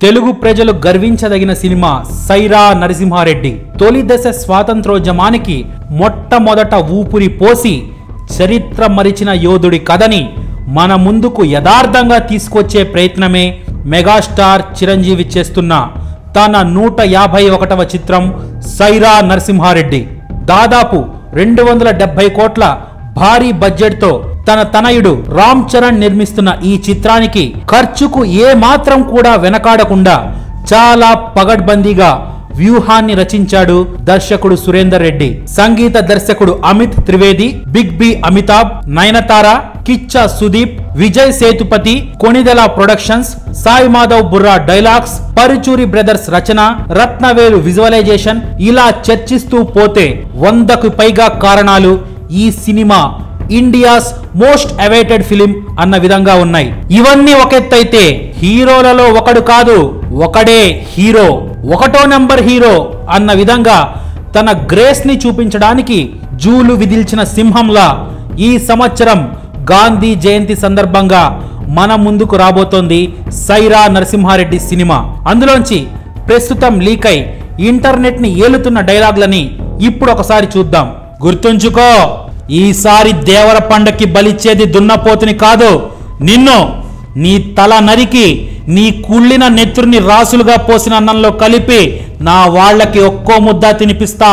తెలుగు ప్రజలు గర్వించదగిన సినిమా సైరా నరసింహారెడ్డి తొలి దశ స్వాతంత్రోద్యమానికి మొట్టమొదట ఊపిరి పోసి చరిత్ర మరిచిన యోధుడి కథని మన ముందుకు యథార్థంగా తీసుకొచ్చే ప్రయత్నమే మెగాస్టార్ చిరంజీవి చేస్తున్న తన నూట యాభై ఒకటవ చిత్రం సైరా నరసింహారెడ్డి దాదాపు రెండు వందల డెబ్బై కోట్ల భారీ బడ్జెట్తో తన తనయుడు రామ్ చరణ్ నిర్మిస్తున్న ఈ చిత్రానికి ఖర్చుకు ఏ మాత్రం కూడా వెనకాడకుండా చాలా పగడ్బందీగా వ్యూహాన్ని రచించాడు దర్శకుడు సురేందర్ రెడ్డి సంగీత దర్శకుడు Amit Trivedi big B Amitabh Nayanthara Kichcha Sudeep Vijay Sethupathi Konidela productions Sai Madhav Burra dialogues Paruchuri brothers రచన రత్నవేలు విజువలైజేషన్ ఇలా చర్చిస్తూ పోతే వందకు పైగా కారణాలు ఈ cinema India's most awaited film అన్న విధంగా ఉన్నాయి ఇవన్నీ ఒకెత్తైతే హీరోలలో ఒకడు కాదు ఒకడే హీరో ఒకటో నెంబర్ హీరో అన్న విధంగా తన గ్రేస్ ని చూపించడానికి జూలు విధిల్చిన సింహంలా ఈ సంవత్సరం గాంధీ జయంతి సందర్భంగా మన ముందుకు రాబోతోంది సైరా నరసింహారెడ్డి సినిమా అందులోంచి ప్రస్తుతం లీక్ అయి ఇంటర్నెట్ ని ఏలుతున్న డైలాగ్లని ఇప్పుడు ఒకసారి చూద్దాం గుర్తుంచుకో ఈసారి దేవర పండక్కి బలిచ్చేది దున్నపోతుని కాదు నిన్ను నీ తల నరికి నీ కుళ్ళిన నెత్తురిని రాసులుగా పోసిన అన్నంలో కలిపి నా వాళ్ళకి ఒక్కో ముద్ద తినిపిస్తా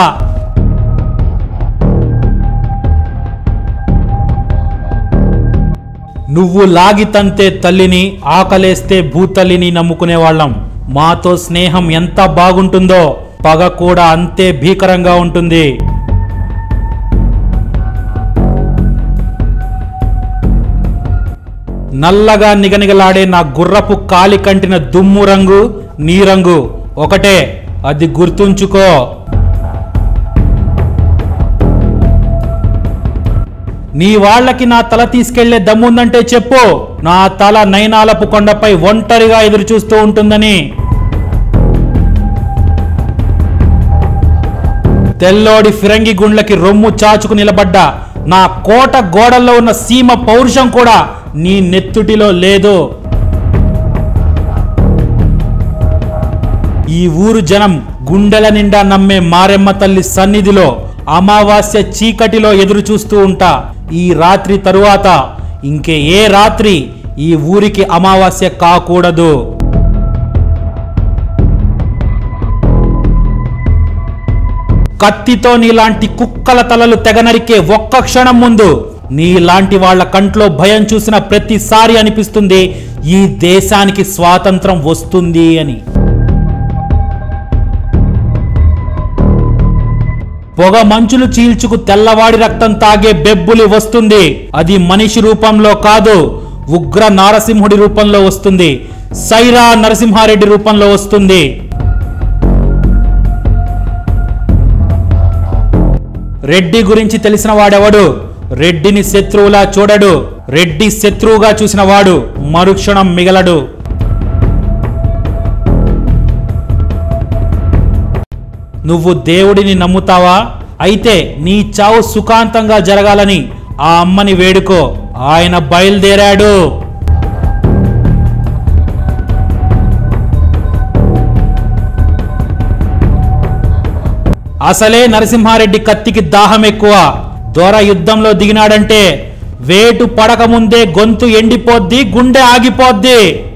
నువ్వు లాగి తంతే తల్లిని ఆకలేస్తే భూతల్లిని నమ్ముకునే వాళ్ళం మాతో స్నేహం ఎంత బాగుంటుందో పగ కూడా అంతే భీకరంగా ఉంటుంది నల్లగా నిగనిగలాడే నా గుర్రపు కాలి కంటిన దుమ్ము రంగు నీ రంగు ఒకటే అది గుర్తుంచుకో నీ వాళ్ళకి నా తల తీసుకెళ్లే దమ్ముందంటే చెప్పు నా తల నైనాలపు కొండపై ఒంటరిగా ఎదురు చూస్తూ ఉంటుందని తెల్లోడి ఫిరంగి గుండ్లకి రొమ్ము చాచుకు నిలబడ్డ నా కోట గోడల్లో ఉన్న సీమ పౌరుషం కూడా నీ నెత్తుటిలో లేదు ఈ ఊరు జనం గుండెల నిండా నమ్మే మారెమ్మ తల్లి సన్నిధిలో అమావాస్య చీకటిలో ఎదురు చూస్తూ ఉంటా ఈ రాత్రి తరువాత ఇంకే ఏ రాత్రి ఈ ఊరికి అమావాస్య కాకూడదు కత్తితో నీలాంటి కుక్కల తలలు తెగనరికే ఒక్క క్షణం ముందు నీలాంటి వాళ్ళ కంట్లో భయం చూసిన ప్రతిసారి అనిపిస్తుంది ఈ దేశానికి స్వాతంత్రం వస్తుంది అని పొగ మంచులు చీల్చుకు తెల్లవాడి రక్తం తాగే బెబ్బులి వస్తుంది అది మనిషి రూపంలో కాదు ఉగ్ర నారసింహుడి రూపంలో వస్తుంది సైరా నరసింహారెడ్డి రూపంలో వస్తుంది రెడ్డి గురించి తెలిసిన వాడెవడు రెడ్డిని శత్రువులా చూడడు రెడ్డి శత్రువుగా చూసిన వాడు మరుక్షణం మిగలడు నువ్వు దేవుడిని నమ్ముతావా అయితే నీ చావు సుఖాంతంగా జరగాలని ఆ అమ్మని వేడుకో ఆయన బయలుదేరాడు అసలే నరసింహారెడ్డి కత్తికి దాహం ఎక్కువ దొర యుద్ధంలో దిగినాడంటే వేటు పడక ముందే గొంతు ఎండిపోద్ది గుండె ఆగిపోద్ది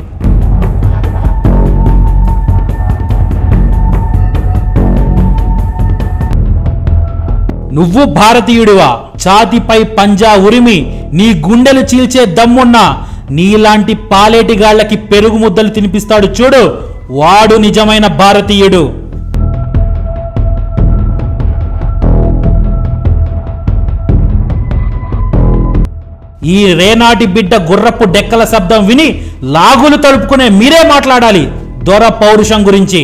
నువ్వు భారతీయుడివా ఛాతిపై పంజా ఉరిమి నీ గుండెలు చీల్చే దమ్మున్నా నీలాంటి పాలేటిగాళ్లకి పెరుగు ముద్దలు తినిపిస్తాడు చూడు వాడు నిజమైన భారతీయుడు ఈ రేనాటి బిడ్డ గుర్రపు డెక్కల శబ్దం విని లాగులు తలుపుకునే మీరే మాట్లాడాలి దొర పౌరుషం గురించి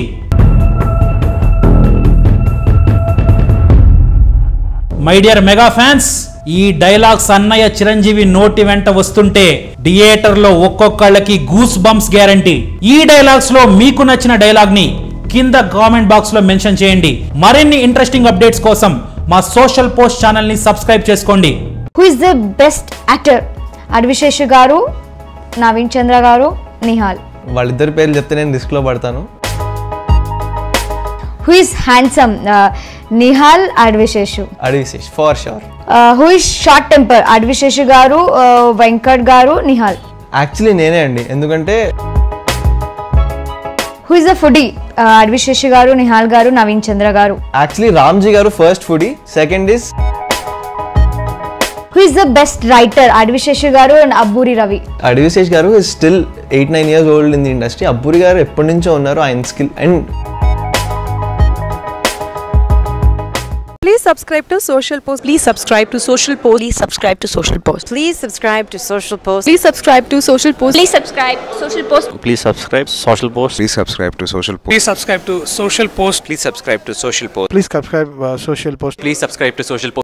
మై డియర్ మెగా ఫ్యాన్స్ ఈ డైలాగ్స్ అన్నయ్య చిరంజీవి నోటి వెంట వస్తుంటే థియేటర్ లో ఒక్కొక్కళ్ళకి గూస్ బంప్స్ గ్యారంటీ ఈ డైలాగ్స్ లో మీకు నచ్చిన డైలాగ్ ని కింద కామెంట్ బాక్స్ లో మెన్షన్ చేయండి మరిన్ని ఇంట్రెస్టింగ్ అప్డేట్స్ కోసం మా సోషల్ పోస్ట్ ఛానల్ ని సబ్స్క్రైబ్ చేసుకోండి who is the best actor Adivi Sesh గారు నవీన్ చంద్ర గారు నిహాల్ వాళ్ళిద్దరి పేర్లు చెప్తే నేను రిస్క్లో పడతాను who is handsome Nihal Adivi Sesh Adivi Sesh for sure who is short temper Adivi Sesh గారు uh, వెంకట్ గారు నిహాల్ యాక్చువల్లీ నేనే అండి ఎందుకంటే who is the foodie Adivi Sesh గారు నిహాల్ గారు నవీన్ చంద్ర గారు యాక్చువల్లీ రామ్జీ గారు first foodie second is who is the best writer Adivi Sesh గారు అండ్ అబ్బూరి రవి అడివిశేష్ గారు is still eight nine years old in the industry Abburi గారు ఎప్పటి నుంచో ఉన్నారు ఆయన skill and Please subscribe to Social Post. Please subscribe to Social Post. Please subscribe to Social Post. Please subscribe to Social Post. Please subscribe to Social Post. Please subscribe Social Post. Please subscribe Social Post. Please subscribe to Social Post. Please subscribe to Social Post. Please subscribe to Social Post. Please subscribe uh, Social Post. Please subscribe to Social Post.